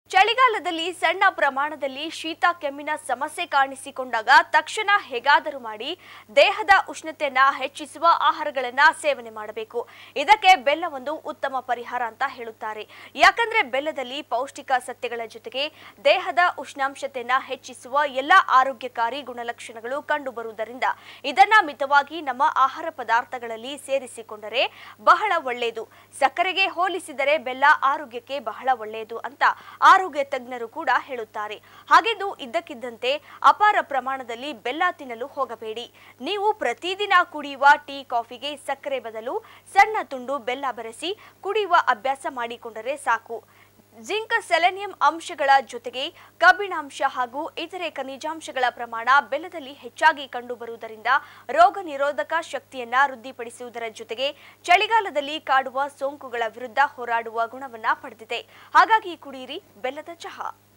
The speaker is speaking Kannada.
ಚಳಿಗಾಲದಲ್ಲಿ ಸಣ್ಣ ಪ್ರಮಾಣದಲ್ಲಿ ಶೀತ ಕೆಮ್ಮಿನ ಸಮಸ್ಯೆ ಕಾಣಿಸಿಕೊಂಡಾಗ ತಕ್ಷಣ ಹೇಗಾದರೂ ಮಾಡಿ ದೇಹದ ಉಷ್ಣತೆಯನ್ನ ಹೆಚ್ಚಿಸುವ ಆಹಾರಗಳನ್ನ ಸೇವನೆ ಮಾಡಬೇಕು ಇದಕ್ಕೆ ಬೆಲ್ಲ ಒಂದು ಉತ್ತಮ ಪರಿಹಾರ ಅಂತ ಹೇಳುತ್ತಾರೆ ಯಾಕಂದ್ರೆ ಬೆಲ್ಲದಲ್ಲಿ ಪೌಷ್ಟಿಕ ಸತ್ಯಗಳ ಜೊತೆಗೆ ದೇಹದ ಉಷ್ಣಾಂಶತೆಯನ್ನ ಹೆಚ್ಚಿಸುವ ಎಲ್ಲ ಆರೋಗ್ಯಕಾರಿ ಗುಣಲಕ್ಷಣಗಳು ಕಂಡುಬರುವುದರಿಂದ ಇದನ್ನ ಮಿತವಾಗಿ ನಮ್ಮ ಆಹಾರ ಪದಾರ್ಥಗಳಲ್ಲಿ ಸೇರಿಸಿಕೊಂಡರೆ ಬಹಳ ಒಳ್ಳೆಯದು ಸಕ್ಕರೆಗೆ ಹೋಲಿಸಿದರೆ ಬೆಲ್ಲ ಆರೋಗ್ಯಕ್ಕೆ ಬಹಳ ಒಳ್ಳೆಯದು ಅಂತ ಆರೋಗ್ಯ ತಜ್ಞರು ಕೂಡ ಹೇಳುತ್ತಾರೆ ಹಾಗೆಂದು ಇದ್ದಕ್ಕಿದ್ದಂತೆ ಅಪಾರ ಪ್ರಮಾಣದಲ್ಲಿ ಬೆಲ್ಲ ತಿನ್ನಲು ಹೋಗಬೇಡಿ ನೀವು ಪ್ರತಿದಿನ ಕುಡಿಯುವ ಟೀ ಕಾಫಿಗೆ ಸಕ್ಕರೆ ಬದಲು ಸಣ್ಣ ತುಂಡು ಬೆಲ್ಲ ಬೆರೆಸಿ ಕುಡಿಯುವ ಅಭ್ಯಾಸ ಮಾಡಿಕೊಂಡರೆ ಸಾಕು ಜಿಂಕ್ ಸೆಲೆನಿಯಂ ಅಂಶಗಳ ಜೊತೆಗೆ ಕಬ್ಬಿಣಾಂಶ ಹಾಗೂ ಇತರೆ ಖನಿಜಾಂಶಗಳ ಪ್ರಮಾಣ ಬೆಲ್ಲದಲ್ಲಿ ಹೆಚ್ಚಾಗಿ ಕಂಡುಬರುವುದರಿಂದ ರೋಗ ನಿರೋಧಕ ಶಕ್ತಿಯನ್ನ ವೃದ್ಧಿಪಡಿಸುವುದರ ಜೊತೆಗೆ ಚಳಿಗಾಲದಲ್ಲಿ ಕಾಡುವ ಸೋಂಕುಗಳ ವಿರುದ್ಧ ಹೋರಾಡುವ ಗುಣವನ್ನ ಪಡೆದಿದೆ ಹಾಗಾಗಿ ಕುಡಿಯಿರಿ ಬೆಲ್ಲದ ಚಹಾ